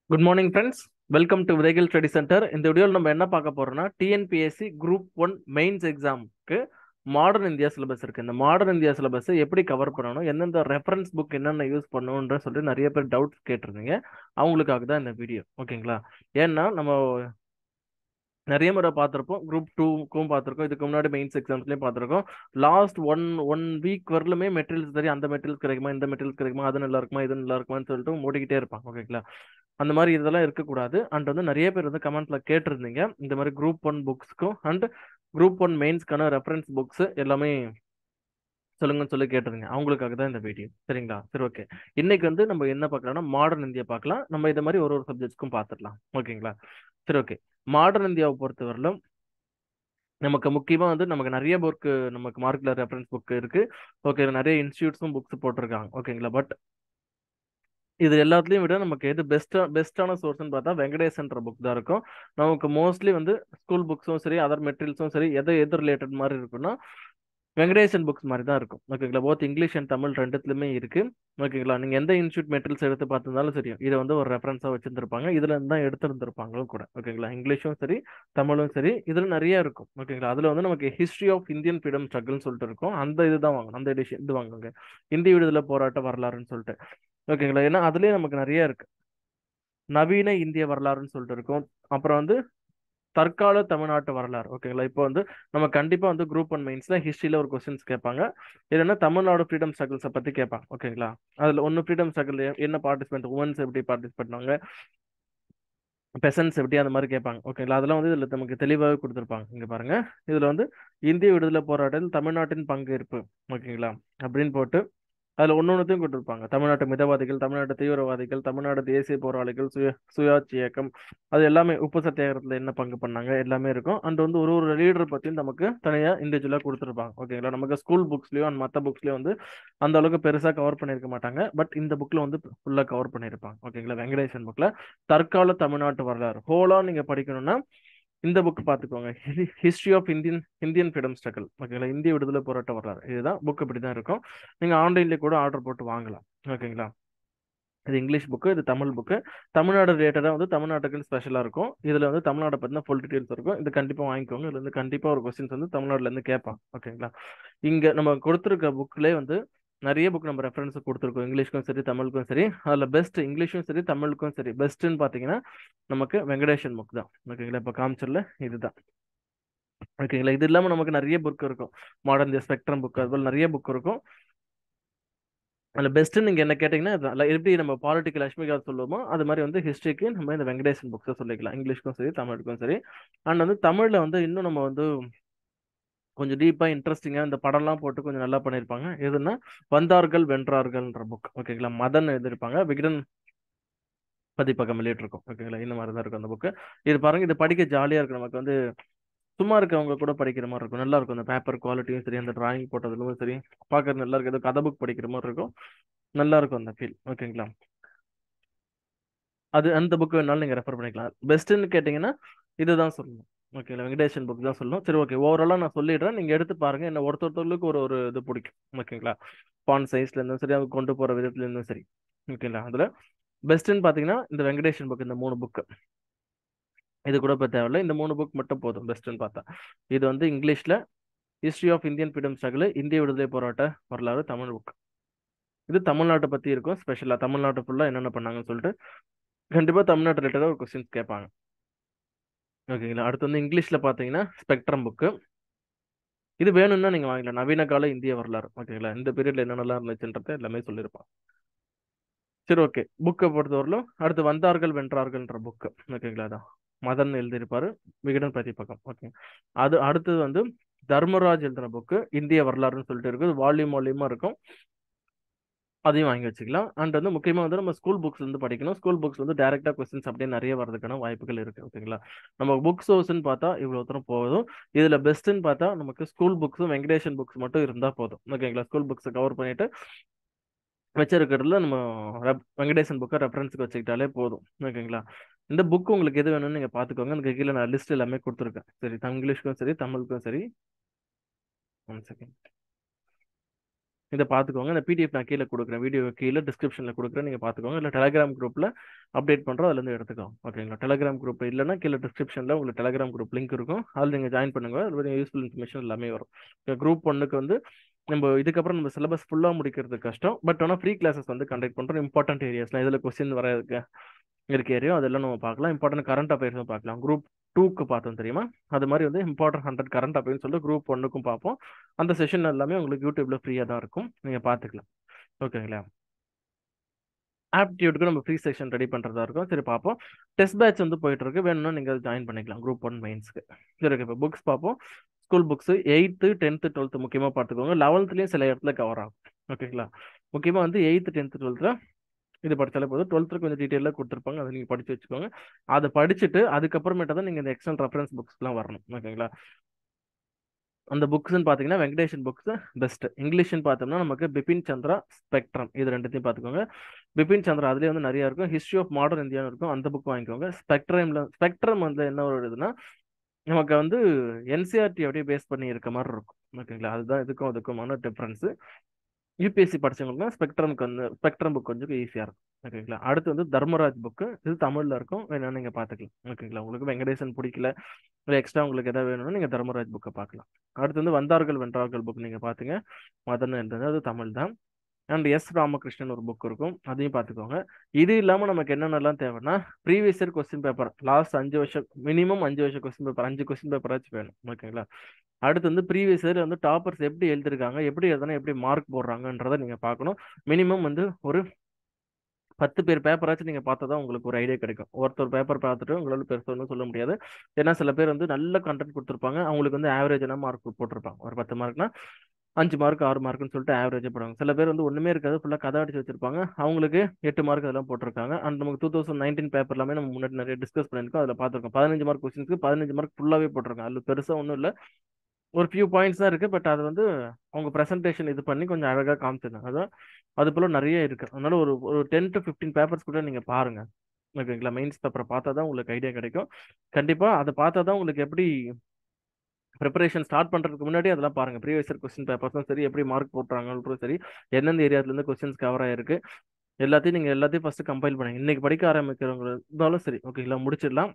good morning friends welcome to விதைகள் study centre இந்த வீடியோவில் நம்ம என்ன பார்க்க போறோம்னா டிஎன்பிஎஸ்சி குரூப் ஒன் மெயின்ஸ் எக்ஸாமுக்கு மாடர்ன் இந்தியா சிலபஸ் இருக்கு இந்த மாடர்ன் இந்தியா சிலபஸ் எப்படி கவர் பண்ணணும் எந்தெந்த ரெஃபரன்ஸ் புக் என்னென்ன யூஸ் பண்ணணுன்ற சொல்லிட்டு நிறைய பேர் டவுட்ஸ் கேட்டிருந்தீங்க அவங்களுக்காக தான் இந்த வீடியோ ஓகேங்களா ஏன்னா நம்ம நிறைய முறை பார்த்துருப்போம் குரூப் டூக்கும் பார்த்துருக்கோம் இதுக்கு முன்னாடி மெயின்ஸ் எக்ஸாம்ஸ்லையும் பார்த்துருக்கோம் லாஸ்ட் ஒன் ஒன் வீக் வரலுமே மெட்டீரியல்ஸ் சரி அந்த மெட்டீரியல்ஸ் கிடைக்குமா இந்த மெட்டீரியல்ஸ் கிடைக்குமா அது நல்லா இருக்குமா இது நல்லா இருக்குமான்னு சொல்லிட்டு மூடிக்கிட்டே இருப்பாங்க ஓகேங்களா அந்த மாதிரி இதெல்லாம் இருக்கக்கூடாது அண்ட் வந்து நிறைய பேர் வந்து கமெண்ட்ல கேட்டிருந்தீங்க இந்த மாதிரி குரூப் ஒன் புக்ஸ்க்கும் அண்ட் குரூப் ஒன் மெயின்ஸ்க்கான ரெஃபரன்ஸ் புக்ஸ் எல்லாமே சொல்லுங்கன்னு சொல்லி கேட்டிருங்க அவங்களுக்காக தான் இந்த வீடியோ சரிங்களா சரி ஓகே இன்னைக்கு வந்து நம்ம என்ன பார்க்கலாம்னா மாடர்ன் இந்தியா பார்க்கலாம் நம்ம இந்த மாதிரி ஒரு ஒரு சப்ஜெக்ட்ஸ்க்கும் பார்த்துடலாம் ஓகேங்களா சரி ஓகே மாடர்ன் இந்தியாவை பொறுத்தவரையிலும் நமக்கு முக்கியமாக வந்து நமக்கு நிறைய புக்கு நமக்கு மார்க்ல ரெஃபரன்ஸ் புக் இருக்கு ஓகே நிறைய இன்ஸ்டியூட்ஸும் புக்ஸ் போட்டிருக்காங்க ஓகேங்களா பட் இது எல்லாத்துலயும் விட நமக்கு எது பெஸ்டா பெஸ்டான சோர்ஸ்னு பார்த்தா வெங்கடேசன்ற புக் தான் இருக்கும் நமக்கு மோஸ்ட்லி வந்து ஸ்கூல் புக்ஸும் சரி அதர் மெட்டீரியல்ஸும் சரி எதை எது ரிலேட்டட் மாதிரி இருக்குன்னா வெங்கடேசன் புக்ஸ் மாதிரி தான் இருக்கும் ஓகேங்களா போத் இங்கிலீஷ் அண்ட் தமிழ் ரெண்டுத்துலையுமே இருக்கு ஓகேங்களா நீங்க எந்த இன்ஸ்டியூட் மெட்டீரியல்ஸ் எடுத்து பார்த்திருந்தாலும் சரி இதை வந்து ஒரு ரெஃபரன்ஸா வச்சிருந்திருப்பாங்க இதுல இருந்து தான் எடுத்திருந்திருப்பாங்களும் கூட ஓகேங்களா இங்கிலீஷும் சரி தமிழும் சரி இதுல நிறைய இருக்கும் ஓகேங்களா அதுல வந்து நமக்கு ஹிஸ்டரி ஆஃப் இந்தியன் ஃப்ரீடம் ஸ்ட்ரகிள்னு சொல்லிட்டு இருக்கும் அந்த இதுதான் வாங்கணும் அந்த எடிஷன் இது வாங்குங்க இந்திய விடுதலை போராட்ட வரலாறுன்னு சொல்லிட்டு ஓகேங்களா ஏன்னா அதுலயே நமக்கு நிறைய இருக்கு நவீன இந்திய வரலாறுன்னு சொல்லிட்டு இருக்கும் அப்புறம் வந்து தற்கால தமிழ்நாட்டு வரலாறு ஓகேங்களா இப்போ வந்து நம்ம கண்டிப்பா வந்து குரூப் ஒன் மெயின்ஸ்ல ஹிஸ்டரியில ஒரு கொஸ்டின்ஸ் கேட்பாங்க இல்லைன்னா தமிழ்நாடு ஃப்ரீடம் ஸ்ட்ரகிள்ஸை பத்தி கேட்பாங்க ஓகேங்களா அதுல ஒன்னு ஃப்ரீடம் ஸ்ட்ரகிள் என்ன பார்ட்டிசிபென்ட் உமன்ஸ் எப்படி பார்ட்டிசிபெட் பண்ணாங்க பெசன்ஸ் எப்படி அந்த மாதிரி கேட்பாங்க ஓகேங்களா அதெல்லாம் வந்து இதுல நமக்கு தெளிவாகவே கொடுத்துருப்பாங்க இங்க பாருங்க இதுல வந்து இந்திய விடுதலை போராட்டத்தில் தமிழ்நாட்டின் பங்கேற்பு ஓகேங்களா அப்படின்னு போட்டு அதுல ஒன்னொன்னுத்தையும் கொடுத்துருப்பாங்க தமிழ்நாட்டு மிதவாதிகள் தமிழ்நாட்டு தீவிரவாதிகள் தமிழ்நாடு தேசிய போராளிகள் சுய சுயாட்சி இயக்கம் அது எல்லாமே உப்பு சத்தியாகிரகத்துல என்ன பங்கு பண்ணாங்க எல்லாமே இருக்கும் அண்ட் வந்து ஒரு ஒரு லீடர் பத்தியும் நமக்கு தனியா இண்டிவிஜுவலா கொடுத்துருப்பாங்க ஓகேங்களா நமக்கு ஸ்கூல் புக்ஸ்லயோ அண்ட் மற்ற புக்ஸ்லயோ வந்து அந்த அளவுக்கு பெருசா கவர் பண்ணிருக்க மாட்டாங்க பட் இந்த புக்ல வந்து ஃபுல்லா கவர் பண்ணிருப்பாங்க ஓகேங்களா வெங்கடேசன் புக்ல தற்கால தமிழ்நாட்டு வரலாறு ஹோலா நீங்க படிக்கணும்னா இந்த புக் பார்த்துக்கோங்க history of Indian Indian freedom struggle ஓகேங்களா இந்திய விடுதலை போராட்ட வரலாறு இதுதான் புக் இப்படி தான் இருக்கும் நீங்கள் ஆன்லைன்லேயே கூட ஆர்டர் போட்டு வாங்கலாம் ஓகேங்களா இது இங்கிலீஷ் புக்கு இது தமிழ் புக்கு தமிழ்நாடு ரிலேட்டடாக வந்து தமிழ்நாட்டுக்குன்னு ஸ்பெஷலாக இருக்கும் இதில் வந்து தமிழ்நாட்டை பற்றின ஃபுல் டீட்டெயில்ஸ் இருக்கும் இது கண்டிப்பாக வாங்கிக்கோங்க இதுல இருந்து கண்டிப்பாக ஒரு கொஸ்டின்ஸ் வந்து தமிழ்நாட்டிலேருந்து கேட்பாங்க ஓகேங்களா இங்கே நம்ம கொடுத்துருக்க புக்லேயே வந்து நிறைய புக் நம்ம ரெஃபரன்ஸ் கொடுத்துருக்கோம் இங்கிலீஷ்க்கும் சரி தமிழுக்கும் சரி அதில் பெஸ்ட் இங்கிலீஷும் சரி தமிழுக்கும் சரி பெஸ்ட்டுன்னு பார்த்தீங்கன்னா நமக்கு வெங்கடேஷன் புக் தான் ஓகேங்களா இப்போ காமிச்சர்ல இதுதான் ஓகேங்களா இது இல்லாமல் நமக்கு நிறைய புக் இருக்கும் மாடர்ன் தி ஸ்பெக்ட்ரம் புக் அது போல் நிறைய புக் இருக்கும் அதில் பெஸ்ட்டு நீங்கள் என்ன கேட்டிங்கன்னா எப்படி நம்ம பாலிட்டிக்கல் லட்சுமிகார் சொல்லுவோமோ அது மாதிரி வந்து ஹிஸ்ட்ரிக்கு நம்ம இந்த வெங்கடேசன் புக்ஸை சொல்லிக்கலாம் இங்கிலீஷ்க்கும் சரி தமிழுக்கும் சரி அண்ட் வந்து தமிழில் வந்து இன்னும் நம்ம வந்து கொஞ்சம் டீப்பாக இன்ட்ரெஸ்டிங்காக இந்த படம்லாம் போட்டு கொஞ்சம் நல்லா பண்ணியிருப்பாங்க எதுனா வந்தார்கள் வென்றார்கள்ன்ற புக் ஓகேங்களா மதன் எழுதியிருப்பாங்க விகடன் பதிப்பகம் வெளியிட்டிருக்கோம் ஓகேங்களா இந்த மாதிரி தான் இருக்கும் அந்த புக்கு இது பாருங்க இது படிக்க ஜாலியாக இருக்கும் நமக்கு வந்து சும்மா இருக்கவங்க கூட படிக்கிற மாதிரி இருக்கும் நல்லா இருக்கும் அந்த பேப்பர் குவாலிட்டியும் சரி அந்த டிராயிங் போட்டதுலும் சரி பார்க்கறது நல்லா இருக்கு கதை புக் படிக்கிற மாதிரி இருக்கும் நல்லா இருக்கும் அந்த ஃபீல் ஓகேங்களா அது அந்த புக் வேணாலும் நீங்கள் ரெஃபர் பண்ணிக்கலாம் பெஸ்ட்டுன்னு கேட்டிங்கன்னா இதுதான் சொல்லணும் ஓகேங்களா வெங்கடேஷன் புக் தான் சொல்லணும் சரி ஓகே ஓவராலாக நான் சொல்லிடுறேன் நீங்கள் எடுத்து பாருங்க என்ன ஒருத்தொருத்தருக்கு ஒரு ஒரு இது பிடிக்கும் ஓகேங்களா பான் சைஸ்ல இருந்தும் சரி அவங்க கொண்டு போகிற விதத்துல இருந்தும் சரி ஓகேங்களா அதில் பெஸ்ட்டுன்னு பார்த்தீங்கன்னா இந்த வெங்கடேஷன் புக் இந்த மூணு புக்கு இது கூட இப்போ தேவையில்ல இந்த மூணு புக் மட்டும் போதும் பெஸ்ட்டுன்னு பார்த்தா இது வந்து இங்கிலீஷில் history of Indian freedom struggle இந்திய விடுதலை போராட்ட வரலாறு தமிழ் புக் இது தமிழ்நாட்டை பற்றி இருக்கும் ஸ்பெஷலாக தமிழ்நாட்டு ஃபுல்லாக என்னென்ன பண்ணாங்கன்னு சொல்லிட்டு கண்டிப்பாக தமிழ்நாட்டு ரிலேட்டடாக ஒரு கொஸ்டின்ஸ் கேட்பாங்க ஓகேங்களா அடுத்து வந்து இங்கிலீஷில் பார்த்தீங்கன்னா ஸ்பெக்ட்ரம் புக்கு இது வேணும்னா நீங்கள் வாங்கிக்கலாம் நவீன கால இந்திய வரலாறு ஓகேங்களா இந்த பீரியட்ல என்னென்னலாம் இருந்துச்சுன்றத எல்லாமே சொல்லியிருப்பாங்க சரி ஓகே புக்கை பொறுத்தவரையிலும் அடுத்து வந்தார்கள் வென்றார்கள்ன்ற புக்கு ஓகேங்களா அதான் மதன் எழுதியிருப்பாரு விகடன் பதிப்பகம் ஓகே அது அடுத்தது வந்து தர்மராஜ் எழுதின புக்கு இந்திய வரலாறுன்னு சொல்லிட்டு இருக்கு வால்யூம் வால்யூமா இருக்கும் அதையும் வாங்கி வச்சுக்கலாம் அண்ட் வந்து முக்கியமாக வந்து நம்ம ஸ்கூல் புக்ஸ் வந்து படிக்கணும் ஸ்கூல் புக்ஸ் வந்து டேரெக்டாக கொஸ்டின்ஸ் அப்படியே நிறைய வரதுக்கான வாய்ப்புகள் இருக்கு ஓகேங்களா நம்ம புக் சோர்ஸ்ன்னு பார்த்தா இவ்வளோ தூரம் போதும் இதில் பெஸ்ட்டுன்னு பார்த்தா நமக்கு ஸ்கூல் புக்ஸும் வெங்கடேஷன் புக்ஸ் மட்டும் இருந்தால் போதும் ஓகேங்களா ஸ்கூல் புக்ஸை கவர் பண்ணிட்டு வச்சிருக்கிறதுல நம்ம வெங்கடேசன் புக்கை ரெஃபரன்ஸுக்கு வச்சுக்கிட்டாலே போதும் ஓகேங்களா இந்த புக் உங்களுக்கு எது வேணும்னு நீங்கள் பார்த்துக்கோங்க எனக்கு கீழே நான் லிஸ்ட் எல்லாமே கொடுத்துருக்கேன் சரி இங்கிலீஷ்க்கும் சரி தமிழுக்கும் சரி ஒன் செகண்ட் இதை பார்த்துக்கோங்க இந்த பிடிஎஃப் நான் கீழே கொடுக்குறேன் வீடியோ கீழே டிஸ்கிரிப்ஷனில் கொடுக்குறேன் நீங்கள் பார்த்துக்கோங்க இல்லை டெலகிராம் குரூப்பில் அப்டேட் பண்ணுறோம் அதுலேருந்து எடுத்துக்கோங்க ஓகேங்களா டெலகிராம் குரூப் இல்லைன்னா கீழே டிஸ்கிரிப்ஷனில் உங்களுக்கு டெலகிராம் குரூப் லிங்க் இருக்கும் அதில் நீங்கள் ஜாயின் பண்ணுங்க அது யூஸ்ஃபுல் இன்ஃபர்மேஷன் எல்லாமே வரும் குரூப் ஒன்றுக்கு வந்து நம்ம இதுக்கப்புறம் நம்ம சிலபஸ் ஃபுல்லாக முடிக்கிறது கஷ்டம் பட் ஆனால் ஃப்ரீ கிளாஸஸ் வந்து கண்டக்ட் பண்ணுறோம் இம்பார்ட்டன்ட் ஏரியாஸ்லாம் இதில் கொஸ்டின் வர இருக்க இருக்க ஏரியா அதெல்லாம் நம்ம பார்க்கலாம் இம்பார்ட்டன்ட் கரண்ட் அஃபேர்ஸும் பார்க்கலாம் குரூப் டூக்கு பார்த்தோம் தெரியுமா அது மாதிரி வந்து இம்பார்ட்டன்ட் ஹண்ட்ரட் கரண்ட் அஃபேர்ஸ் சொல்லி குரூப் ஒன்றுக்கும் பார்ப்போம் அந்த செஷன் எல்லாமே உங்களுக்கு யூடியூப்ல ஃப்ரீயாக தான் இருக்கும் நீங்கள் பார்த்துக்கலாம் ஓகேங்களா ஆப்டியூடுக்கு நம்ம ஃப்ரீ செக்ஷன் ரெடி பண்ணுறதா இருக்கும் சரி பார்ப்போம் டெஸ்ட் பேட்ச் வந்து போயிட்டு இருக்கு வேணும்னா நீங்கள் ஜாயின் பண்ணிக்கலாம் குரூப் ஒன் மெயின்ஸ்க்கு சரி இப்போ புக்ஸ் பார்ப்போம் school books eighth tenth twelfth முக்கியமாக பார்த்துக்கோங்க லெவல்த்துலேயும் சில இடத்துல கவர் ஆகும் ஓகேங்களா முக்கியமாக வந்து எயித்து டென்த்து டுவெல்த்தில் இது படித்தாலே போதும் டுவெல்த்தில் கொஞ்சம் டீட்டெயிலாக கொடுத்துருப்பாங்க அதை நீங்கள் படித்து வச்சுக்கோங்க அதை படிச்சுட்டு அதுக்கப்புறமேட்டா தான் நீங்கள் இந்த எக்ஸ்டர்னல் ரெஃபரன்ஸ் புக்ஸ்லாம் வரணும் ஓகேங்களா அந்த புக்ஸ்ன்னு பார்த்தீங்கன்னா வெங்கடேஷன் புக்ஸ் பெஸ்ட் இங்கிலீஷ்னு பார்த்தோம்னா நமக்கு பிபின் சந்திரா ஸ்பெக்ட்ரம் இது ரெண்டுத்தையும் பார்த்துக்கோங்க பிபின் சந்திரா அதுலேயே வந்து நிறைய இருக்கும் ஹிஸ்ட்ரி ஆஃப் மாடர்ன் இந்தியான்னு இருக்கும் அந்த புக் வாங்கிக்கோங்க ஸ்பெக்ட்ரம்ல ஸ்பெக்ட்ரம் வந்து என்ன ஒரு இதுனா நமக்கு வந்து என்சிஆர்டி அப்படியே பேஸ் பண்ணி இருக்க மாதிரி இருக்கும் ஓகேங்களா அதுதான் இதுக்கும் அதுக்குமான டிஃப்ரென்ஸு யூபிஎஸ்சி படிச்சவங்களுக்கு ஸ்பெக்ட்ரம்க்கு வந்து ஸ்பெக்ட்ரம் புக் கொஞ்சம் ஈஸியாக இருக்கும் ஓகேங்களா அடுத்து வந்து தர்மராஜ் புக்கு இது தமிழில் இருக்கும் வேணா நீங்கள் பார்த்துக்கலாம் ஓகேங்களா உங்களுக்கு வெங்கடேசன் பிடிக்கல இல்லை எக்ஸ்ட்ரா உங்களுக்கு எதாவது வேணும்னா நீங்கள் தர்மராஜ் புக்கை பார்க்கலாம் அடுத்து வந்து வந்தார்கள் வென்றார்கள் புக் நீங்கள் பார்த்துங்க மதன் இருந்தது அது தமிழ் தான் அண்ட் எஸ் ராமகிருஷ்ணன் ஒரு புக் இருக்கும் அதையும் பார்த்துக்கோங்க இது இல்லாமல் நமக்கு என்னென்னலாம் தேவைன்னா previous year question paper last அஞ்சு வருஷம் மினிமம் அஞ்சு வருஷம் கொஸ்டின் பேப்பர் அஞ்சு கொஸ்டின் பேப்பராச்சும் வேணும் ஓகேங்களா அடுத்து வந்து ப்ரீவியஸ் இயர் வந்து டாப்பர்ஸ் எப்படி எழுதிருக்காங்க எப்படி எழுதுனா எப்படி மார்க் போடுறாங்கன்றதை நீங்கள் பார்க்கணும் மினிமம் வந்து ஒரு பத்து பேர் பேப்பராச்சும் நீங்கள் பார்த்தா தான் உங்களுக்கு ஒரு ஐடியா கிடைக்கும் ஒருத்தர் பேப்பர் பார்த்துட்டு உங்களால் பெருசாக சொல்ல முடியாது ஏன்னா சில பேர் வந்து நல்ல கண்டென்ட் கொடுத்துருப்பாங்க அவங்களுக்கு வந்து ஆவரேஜான மார்க் போட்டிருப்பாங்க ஒரு பத்து மார்க்னா அஞ்சு மார்க் ஆறு மார்க்னு சொல்லிட்டு ஆவரேஜ் போடுவாங்க சில பேர் வந்து ஒன்றுமே இருக்காது ஃபுல்லாக கதை அடிச்சு வச்சிருப்பாங்க அவங்களுக்கு எட்டு மார்க் அதெல்லாம் போட்டிருக்காங்க அண்ட் நமக்கு டூ தௌசண்ட் நைன்டீன் பேப்பர் எல்லாமே நம்ம முன்னாடி நிறைய டிஸ்கஸ் பண்ணியிருக்கோம் அதில் பார்த்துருக்கோம் பதினஞ்சு மார்க் கொஸ்டின்ஸ்க்கு பதினஞ்சு மார்க் ஃபுல்லாகவே போட்டிருக்காங்க அதில் பெருசாக ஒன்றும் இல்லை ஒரு ஃபியூ பாயிண்ட்ஸ் தான் இருக்குது பட் அது வந்து அவங்க ப்ரெசன்டேஷன் இது பண்ணி கொஞ்சம் அழகாக காமிச்சிருந்தாங்க அதான் அது போல் நிறைய இருக்குது அதனால ஒரு ஒரு டென் டு ஃபிஃப்டீன் பேப்பர்ஸ் கூட நீங்கள் பாருங்கள் ஓகேங்களா மெயின்ஸ் பேப்பரை பார்த்தா தான் உங்களுக்கு ஐடியா கிடைக்கும் கண்டிப்பாக அதை பார்த்தா தான் உங்களுக்கு எப்படி ப்ரிப்பரேஷன் ஸ்டார்ட் பண்ணுறதுக்கு முன்னாடி அதெல்லாம் பாருங்கள் ப்ரீவியஸ் இயர் கொஸ்டின் பேப்பர்ஸும் சரி எப்படி மார்க் போட்டுறாங்கன்றது சரி எந்தெந்த ஏரியாத்துலேருந்து கொஸ்டின்ஸ் கவர் ஆயிருக்கு எல்லாத்தையும் நீங்கள் எல்லாத்தையும் ஃபஸ்ட்டு கம்பைல் பண்ணுங்க இன்னைக்கு படிக்க ஆரம்பிக்கிறவங்க இருந்தாலும் சரி ஓகேங்களா முடிச்சிடலாம்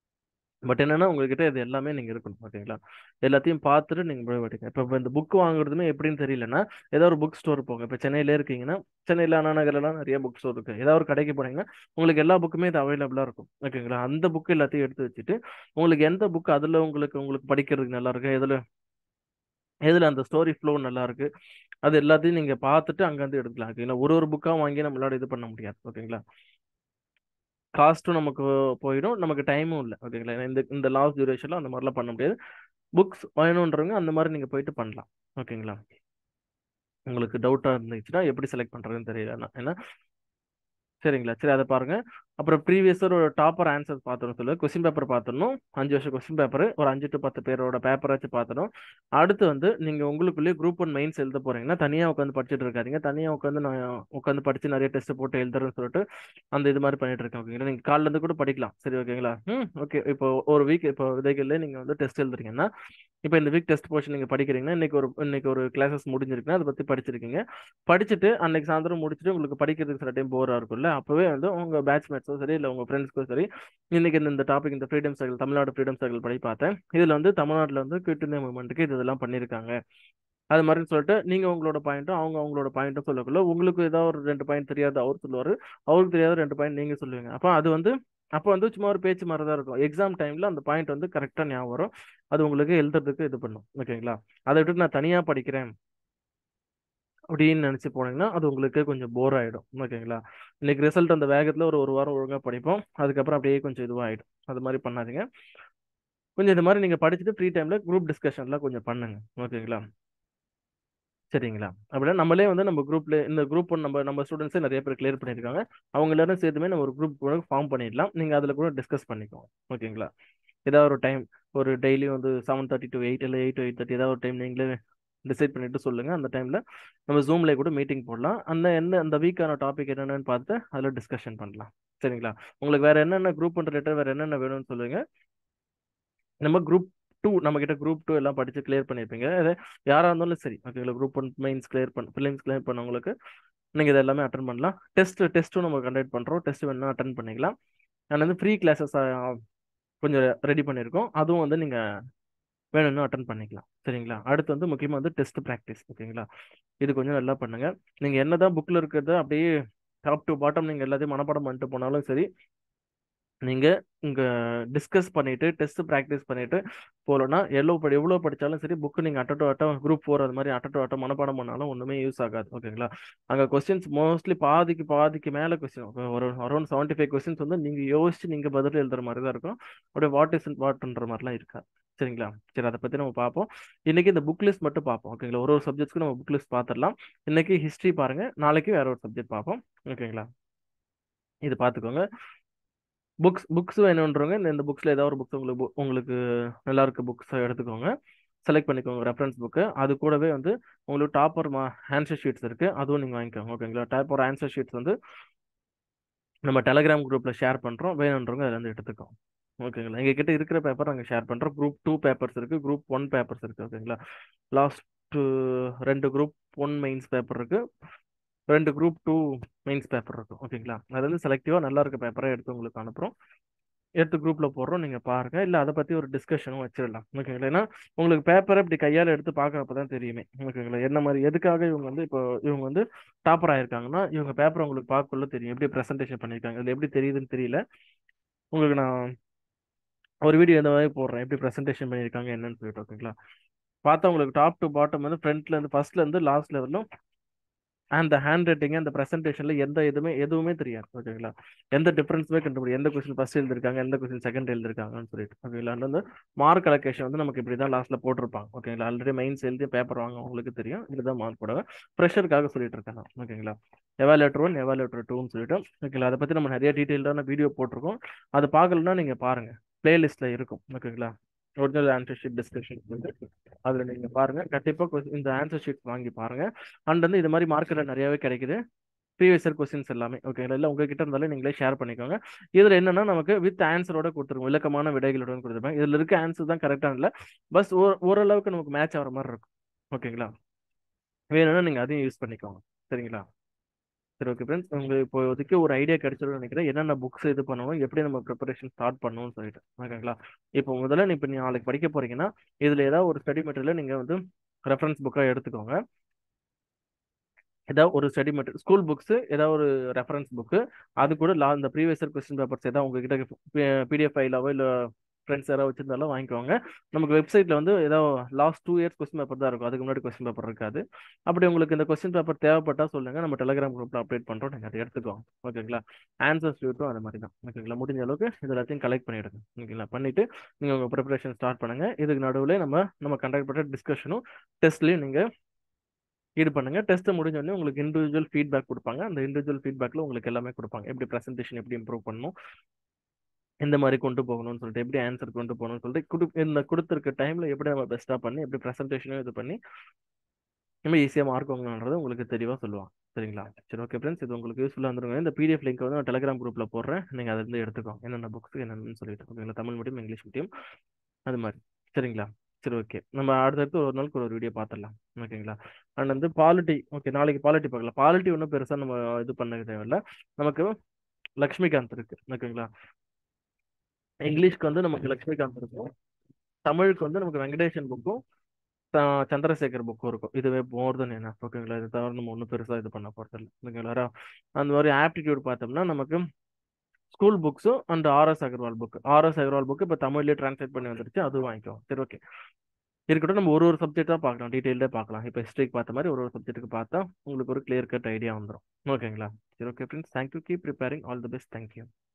பட் என்னன்னா உங்ககிட்ட இது எல்லாமே நீங்க இருக்கணும் ஓகேங்களா எல்லாத்தையும் பார்த்துட்டு நீங்க போய் படிங்க இப்போ இந்த புக் வாங்குறதுமே எப்படின்னு தெரியலன்னா ஏதோ ஒரு புக் ஸ்டோர் போங்க இப்போ சென்னையில இருக்கீங்கன்னா சென்னையில் அண்ணா நகர்லாம் நிறைய புக் ஸ்டோர் இருக்கு ஏதாவது ஒரு கடைக்கு போனீங்கன்னா உங்களுக்கு எல்லா புக்குமே இது அவைலபிளா இருக்கும் ஓகேங்களா அந்த புக் எல்லாத்தையும் எடுத்து வச்சுட்டு உங்களுக்கு எந்த புக் அதுல உங்களுக்கு உங்களுக்கு படிக்கிறதுக்கு நல்லா இருக்கு எதுல எதுல அந்த ஸ்டோரி ஃப்ளோ நல்லா இருக்கு அது எல்லாத்தையும் நீங்க பார்த்துட்டு அங்கேருந்து எடுக்கலாம் ஓகேங்களா ஒரு ஒரு புக்கா வாங்கி நம்மளால இது பண்ண முடியாது ஓகேங்களா காஸ்ட்டும் நமக்கு போயிடும் நமக்கு டைமும் இல்லை ஓகேங்களா இந்த இந்த லாஸ்ட் டியூரேஷனில் அந்த மாதிரிலாம் பண்ண முடியாது புக்ஸ் வேணுன்றவங்க அந்த மாதிரி நீங்கள் போயிட்டு பண்ணலாம் ஓகேங்களா உங்களுக்கு டவுட்டாக இருந்துச்சுன்னா எப்படி செலக்ட் பண்ணுறதுன்னு தெரியல ஏன்னா சரிங்களா சரி அதை பாருங்க அப்புறம் ப்ரீவியஸ் ஒரு டாப்பர் ஆன்சர்ஸ் பார்த்துணும் சொல்லு கொஸ்டின் பேப்பர் பார்த்துடணும் அஞ்சு வருஷம் கொஸ்டின் பேப்பர் ஒரு அஞ்சு டு பத்து பேரோட பேப்பராச்சும் பார்த்துடும் அடுத்து வந்து நீங்கள் உங்களுக்குள்ளேயே குரூப் ஒன் மெயின்ஸ் எழுத போறீங்கன்னா தனியாக உட்காந்து படிச்சுட்டு இருக்காதீங்க தனியாக உட்காந்து நான் உட்காந்து படிச்சு நிறைய டெஸ்ட் போட்டு எழுதுறேன்னு சொல்லிட்டு அந்த இது மாதிரி பண்ணிட்டு இருக்கேன் ஓகேங்களா நீங்கள் காலில இருந்து கூட படிக்கலாம் சரி ஓகேங்களா ம் ஓகே இப்போ ஒரு வீக் இப்போ விதைகள்ல நீங்கள் வந்து டெஸ்ட் எழுதுறீங்கன்னா இப்போ இந்த வீக் டெஸ்ட் போர்ஷன் நீங்கள் படிக்கிறீங்கன்னா இன்னைக்கு ஒரு இன்னைக்கு ஒரு கிளாஸஸ் முடிஞ்சிருக்குன்னா அதை பற்றி படிச்சிருக்கீங்க படிச்சுட்டு அன்னைக்கு சாயந்தரம் முடிச்சுட்டு உங்களுக்கு படிக்கிறதுக்கு சில டைம் போராக இருக்கும்ல அப்போவே வந்து உங்கள் பேட்ச்மேட்ஸோ சரி இல்லை உங்கள் ஃப்ரெண்ட்ஸ்க்கோ சரி இன்னைக்கு இந்த இந்த டாபிக் இந்த freedom circle Tamil Nadu freedom circle படி பார்த்தேன் இதில் வந்து தமிழ்நாட்டில் வந்து குவிட் இந்தியா மூவ்மெண்ட்டுக்கு இது இதெல்லாம் பண்ணியிருக்காங்க அது மாதிரி சொல்லிட்டு நீங்க உங்களோட பாயிண்ட்டும் அவங்க அவங்களோட பாயிண்ட்டும் சொல்லக்குள்ள உங்களுக்கு ஏதாவது ஒரு ரெண்டு பாயிண்ட் தெரியாது அவர் சொல்லுவாரு அவருக்கு தெரியாத ரெண்டு பாயிண்ட் நீங்க சொல்லுவீங்க அப்போ அது வந்து அப்போ வந்து சும்மா ஒரு பேச்சு மாதிரி தான் இருக்கும் எக்ஸாம் டைம்ல அந்த பாயிண்ட் வந்து கரெக்டாக ஞாபகம் வரும் அது உங்களுக்கு எழுதுறதுக்கு இது பண்ணும் ஓகேங்களா அதை விட்டு நான் தனியாக படிக்கிறேன் அப்படின்னு நினச்சி போனீங்கன்னா அது உங்களுக்கு கொஞ்சம் போர் ஆகிடும் ஓகேங்களா இன்னைக்கு ரிசல்ட் அந்த வேகத்தில் ஒரு ஒரு வாரம் ஒழுங்காக படிப்போம் அதுக்கப்புறம் அப்படியே கொஞ்சம் இதுவாகிடும் அது மாதிரி பண்ணாதீங்க கொஞ்சம் இந்த மாதிரி நீங்கள் படிச்சுட்டு ஃப்ரீ டைமில் குரூப் டிஸ்கஷன்லாம் கொஞ்சம் பண்ணுங்க ஓகேங்களா சரிங்களா அப்படின்னா நம்மளே வந்து நம்ம குரூப்ல இந்த குரூப் ஒன் நம்ம நம்ம ஸ்டூடெண்ட்ஸே நிறைய பேர் கிளியர் பண்ணியிருக்காங்க அவங்க எல்லாரும் சேர்த்துமே நம்ம ஒரு குரூப் ஃபார்ம் பண்ணிடலாம் நீங்கள் அதில் கூட டிஸ்கஸ் பண்ணிக்கோங்க ஓகேங்களா ஏதாவது ஒரு டைம் ஒரு டெய்லி வந்து செவன் தேர்ட்டி டு எயிட் இல்லை எயிட் டு எயிட் தேர்ட்டி ஏதாவது ஒரு டைம் நீங்களே டிசைட் பண்ணிட்டு சொல்லுங்க அந்த டைம்ல நம்ம ஜூம்ல கூட மீட்டிங் போடலாம் அந்த என்ன அந்த வீக்கான டாபிக் என்னென்னு பார்த்து அதில் டிஸ்கஷன் பண்ணலாம் சரிங்களா உங்களுக்கு வேற என்னென்ன குரூப் ரிலேட்டட் வேற என்னென்ன வேணும்னு சொல்லுங்க நம்ம குரூப் டூ நம்ம கிட்ட குரூப் டூ எல்லாம் படிச்சு கிளியர் பண்ணியிருப்பீங்க அது யாராக இருந்தாலும் சரி ஓகேங்களா குரூப் ஒன் மெயின்ஸ் கிளியர் பண்ண ஃபிலிம்ஸ் கிளியர் பண்ணவங்களுக்கு நீங்கள் இது எல்லாமே அட்டன் பண்ணலாம் டெஸ்ட் டெஸ்ட்டும் நம்ம கண்டக்ட் பண்ணுறோம் டெஸ்ட் வேணா அட்டன் பண்ணிக்கலாம் அண்ட் வந்து ஃப்ரீ கிளாஸஸ் கொஞ்சம் ரெடி பண்ணியிருக்கோம் அதுவும் வந்து நீங்கள் வேணும்னு அட்டன் பண்ணிக்கலாம் சரிங்களா அடுத்து வந்து முக்கியமாக வந்து டெஸ்ட் ப்ராக்டிஸ் ஓகேங்களா இது கொஞ்சம் நல்லா பண்ணுங்க நீங்கள் என்னதான் புக்கில் இருக்கிறத அப்படியே டாப் டு பாட்டம் நீங்கள் எல்லாத்தையும் மனப்பாடம் பண்ணிட்டு போனாலும் சரி நீங்கள் இங்கே டிஸ்கஸ் பண்ணிவிட்டு டெஸ்ட் ப்ராக்டிஸ் பண்ணிவிட்டு போகலன்னா எவ்வளோ படி எவ்வளோ படித்தாலும் சரி புக்கு நீங்கள் அட்ட டு அட்டம் குரூப் ஃபோர் அது மாதிரி அட்ட டு அட்டம் மனப்பாடம் பண்ணாலும் ஒன்றுமே யூஸ் ஆகாது ஓகேங்களா அங்கே கொஸ்டின்ஸ் மோஸ்ட்லி பாதிக்கு பாதிக்கு மேலே கொஸ்டின் ஒரு அரௌண்ட் செவன்ட்டி ஃபைவ் கொஸ்டின்ஸ் வந்து நீங்கள் யோசிச்சு நீங்கள் பதில் எழுதுற மாதிரி தான் இருக்கும் அப்படியே வாட் இஸ் வாட்ன்ற மாதிரிலாம் இருக்காது சரிங்களா சரி அதை பற்றி நம்ம பார்ப்போம் இன்னைக்கு இந்த புக் லிஸ்ட் மட்டும் பார்ப்போம் ஓகேங்களா ஒரு ஒரு சப்ஜெக்ட்ஸ்க்கு நம்ம புக் லிஸ்ட் பார்த்துடலாம் இன்னைக்கு ஹிஸ்ட்ரி பாருங்க நாளைக்கு வேற ஒரு சப்ஜெக்ட் பார்ப்போம் ஓகேங்களா இது பார்த்துக்கோங்க புக்ஸ் புக்ஸ் வேணுன்றவங்க இந்த இந்த புக்ஸில் ஏதாவது ஒரு புக்ஸ் உங்களுக்கு உங்களுக்கு நல்லா இருக்க புக்ஸ் எடுத்துக்கோங்க செலக்ட் பண்ணிக்கோங்க ரெஃபரன்ஸ் புக்கு அது கூடவே வந்து உங்களுக்கு டாப்பர் மா ஆன்சர் ஷீட்ஸ் இருக்குது அதுவும் நீங்கள் வாங்கிக்கோங்க ஓகேங்களா டாப்பர் ஆன்சர் ஷீட்ஸ் வந்து நம்ம டெலகிராம் குரூப்பில் ஷேர் பண்ணுறோம் வேணுன்றவங்க அதில் வந்து எடுத்துக்கோங்க ஓகேங்களா எங்கள் கிட்ட இருக்கிற பேப்பர் நாங்கள் ஷேர் பண்ணுறோம் குரூப் டூ பேப்பர்ஸ் இருக்குது குரூப் ஒன் பேப்பர்ஸ் இருக்குது ஓகேங்களா லாஸ்ட் ரெண்டு குரூப் ஒன் மெயின்ஸ் பேப்பர் இருக்குது ரெண்டு குரூப் டூ மெயின்ஸ் பேப்பர் இருக்கும் ஓகேங்களா அது வந்து செலக்டிவாக நல்லா இருக்க பேப்பரை எடுத்து உங்களுக்கு அனுப்புகிறோம் எடுத்து குரூப்பில் போடுறோம் நீங்கள் பாருங்கள் இல்லை அதை பற்றி ஒரு டிஸ்கஷனும் வச்சிடலாம் ஓகேங்களா ஏன்னா உங்களுக்கு பேப்பரை இப்படி கையால் எடுத்து பார்க்குறப்ப தான் தெரியுமே ஓகேங்களா என்ன மாதிரி எதுக்காக இவங்க வந்து இப்போ இவங்க வந்து டாப்பர் ஆயிருக்காங்கன்னா இவங்க பேப்பரை உங்களுக்கு பார்க்கக்குள்ள தெரியும் எப்படி ப்ரெசன்டேஷன் பண்ணியிருக்காங்க இது எப்படி தெரியுதுன்னு தெரியல உங்களுக்கு நான் ஒரு வீடியோ இந்த மாதிரி போடுறேன் எப்படி ப்ரெசன்டேஷன் பண்ணியிருக்காங்க என்னன்னு சொல்லிட்டு ஓகேங்களா பார்த்தா உங்களுக்கு டாப் டு பாட்டம் வந்து ஃப்ரண்ட்ல இருந்து ஃபர்ஸ்ட்ல இருந்து லாஸ்ட் லெவலும் அந்த ஹேண்ட் ரைட்டிங் அந்த ப்ரெசன்டேஷன்ல எந்த எதுவுமே எதுவுமே தெரியாது ஓகேங்களா எந்த டிஃபரன்ஸுமே கண்டுபிடி எந்த கொஸ்டின் ஃபர்ஸ்ட் எழுதிருக்காங்க எந்த கொஸ்டின் செகண்ட் எழுதிருக்காங்கன்னு சொல்லிட்டு ஓகேங்களா வந்து மார்க் அலோகேஷன் வந்து நமக்கு இப்படி தான் லாஸ்ட்ல போட்டிருப்பாங்க ஓகேங்களா ஆல்ரெடி மெயின்ஸ் எழுதி பேப்பர் வாங்க உங்களுக்கு தெரியும் இதுதான் மார்க் போடுவாங்க ப்ரெஷருக்காக சொல்லிட்டு இருக்கேன் நான் ஓகேங்களா எவாலேட்டர் ஒன் எவாலேட்டர் டூன்னு சொல்லிட்டு ஓகேங்களா அதை பத்தி நம்ம நிறைய டீட்டெயில்டான வீடியோ போட்டிருக்கோம் அது பார்க்கலன்னா நீங்க பாருங்க பிளேலிஸ்ட்ல இருக்கும் ஓகேங்களா ஒரிஜினல் ஆன்சர் ஷீட் டிஸ்கஷன் வந்து அதில் நீங்கள் பாருங்கள் கண்டிப்பாக இந்த ஆன்சர் ஷீட் வாங்கி பாருங்கள் அண்ட் வந்து இது மாதிரி மார்க்கெட்டில் நிறையாவே கிடைக்குது ப்ரீவியஸ் இயர் கொஸ்டின்ஸ் எல்லாமே ஓகேங்களா இல்லை உங்ககிட்ட இருந்தாலும் நீங்களே ஷேர் பண்ணிக்கோங்க இதில் என்னன்னா நமக்கு வித் ஆன்சரோட கொடுத்துருவோம் விளக்கமான விடைகளோட கொடுத்துருப்பேன் இதில் இருக்க ஆன்சர் தான் கரெக்டாக இல்லை பஸ் ஓரளவுக்கு நமக்கு மேட்ச் ஆகிற மாதிரி இருக்கும் ஓகேங்களா வேணும்னா நீங்கள் அதையும் யூஸ் பண்ணிக்கோங்க சரிங்களா சரி ஓகே ஃப்ரெண்ட்ஸ் உங்களுக்கு இப்போதைக்கு ஒரு ஐடியா கிடைச்சிடும் நினைக்கிறேன் என்னென்ன புக்ஸ் இது பண்ணணும் எப்படி நம்ம ப்ரிப்பரேஷன் ஸ்டார்ட் பண்ணணும்னு சொல்லிட்டு ஓகேங்களா இப்போ முதல்ல இப்போ நீ நாளைக்கு படிக்க போறீங்கன்னா இதில் ஏதாவது ஒரு ஸ்டடி மெட்டீரியல் நீங்கள் வந்து ரெஃபரன்ஸ் புக்காக எடுத்துக்கோங்க ஏதாவது ஒரு ஸ்டடி மெட்டீரியல் ஸ்கூல் புக்ஸ் ஏதாவது ஒரு ரெஃபரன்ஸ் புக்கு அது கூட லா இந்த ப்ரீவியஸ் இயர் கொஸ்டின் பேப்பர்ஸ் ஏதாவது உங்ககிட்ட பிடிஎஃப் ஃபைலாவோ இல்லை ஃப்ரெண்ட்ஸ் யாராவது வச்சிருந்தாலும் வாங்கிக்கோங்க நமக்கு வெப்சைட்ல வந்து ஏதோ last two years question paper தான் இருக்கும் அதுக்கு முன்னாடி கொஸ்டின் பேப்பர் இருக்காது அப்படி உங்களுக்கு இந்த கொஸ்டின் பேப்பர் தேவைப்பட்டா சொல்லுங்க நம்ம டெலிகிராம் குரூப்ல அப்டேட் பண்றோம் நீங்க அதை எடுத்துக்கோங்க ஓகேங்களா ஆன்சர்ஸ் ஷீட்டும் அது மாதிரி தான் ஓகேங்களா முடிஞ்ச அளவுக்கு இது எல்லாத்தையும் கலெக்ட் பண்ணிடுங்க ஓகேங்களா பண்ணிட்டு நீங்க உங்க ப்ரிப்பரேஷன் ஸ்டார்ட் பண்ணுங்க இதுக்கு நடுவில் நம்ம நம்ம கண்டக்ட் பண்ணுற டிஸ்கஷனும் டெஸ்ட்லயும் நீங்க இது பண்ணுங்க டெஸ்ட் முடிஞ்சோடனே உங்களுக்கு இண்டிவிஜுவல் ஃபீட்பேக் கொடுப்பாங்க அந்த இண்டிவிஜுவல் ஃபீட்பேக்ல உங்களுக்கு எல்லாமே கொடுப்பாங்க எப்படி ப்ரெசன்டேஷன் எப்படி இம்ப்ரூவ் பண்ணணும் இந்த மாதிரி கொண்டு போகணும்னு சொல்லிட்டு எப்படி ஆன்சர் கொண்டு போகணும்னு சொல்லிட்டு குடு இந்த கொடுத்துருக்க டைம்ல எப்படி நம்ம பெஸ்ட்டாக பண்ணி எப்படி ப்ரெசன்டேஷனும் இது பண்ணி நம்ம ஈஸியாக மார்க் வாங்கணுன்றது உங்களுக்கு தெளிவாக சொல்லுவாங்க சரிங்களா சரி ஓகே ஃப்ரெண்ட்ஸ் இது உங்களுக்கு யூஸ்ஃபுல்லாக இருந்துருங்க இந்த பிடிஎஃப் லிங்க் வந்து நான் டெலிகிராம் குரூப்பில் போடுறேன் நீங்கள் அதிலிருந்து எடுத்துக்கோங்க என்னென்ன புக்ஸ் என்னென்னு சொல்லிட்டு ஓகேங்களா தமிழ் மீடியம் இங்கிலீஷ் மீடியம் அது மாதிரி சரிங்களா சரி ஓகே நம்ம அடுத்தடுத்து ஒரு நாளுக்கு ஒரு வீடியோ பார்த்துடலாம் ஓகேங்களா அண்ட் வந்து பாலிட்டி ஓகே நாளைக்கு பாலிட்டி பார்க்கலாம் பாலிட்டி ஒன்றும் பெருசாக நம்ம இது பண்ண தேவையில்லை நமக்கு லக்ஷ்மிகாந்த் இருக்கு ஓகேங்களா இங்கிலீஷ்க்கு வந்து நமக்கு லக்ஷ்மிகாந்த் இருக்கும் தமிழுக்கு வந்து நமக்கு வெங்கடேஷன் புக்கும் சந்திரசேகர் புக்கும் இருக்கும் இதுவே மோர் தென் என்ன ஓகேங்களா இது தவிர நம்ம ஒன்றும் பெருசாக இது பண்ண போகிறதில்ல ஓகேங்களா அந்த மாதிரி ஆப்டிடியூட் பார்த்தோம்னா நமக்கு ஸ்கூல் புக்ஸும் and R S Agarwal book R S Agarwal book இப்போ தமிழ்லேயே டிரான்ஸ்லேட் பண்ணி வந்துருச்சு அதுவும் வாங்கிக்கோம் சரி ஓகே இருக்கட்டும் நம்ம ஒரு ஒரு சப்ஜெக்டாக பார்க்கலாம் டீட்டெயில்டாக பார்க்கலாம் இப்போ ஹிஸ்ட்ரிக்கு பார்த்த மாதிரி ஒரு ஒரு சப்ஜெக்ட்டுக்கு பார்த்தா உங்களுக்கு ஒரு கிளியர் கட் ஐடியா வந்துடும் ஓகேங்களா சரி okay friends thank you keep preparing all the best thank you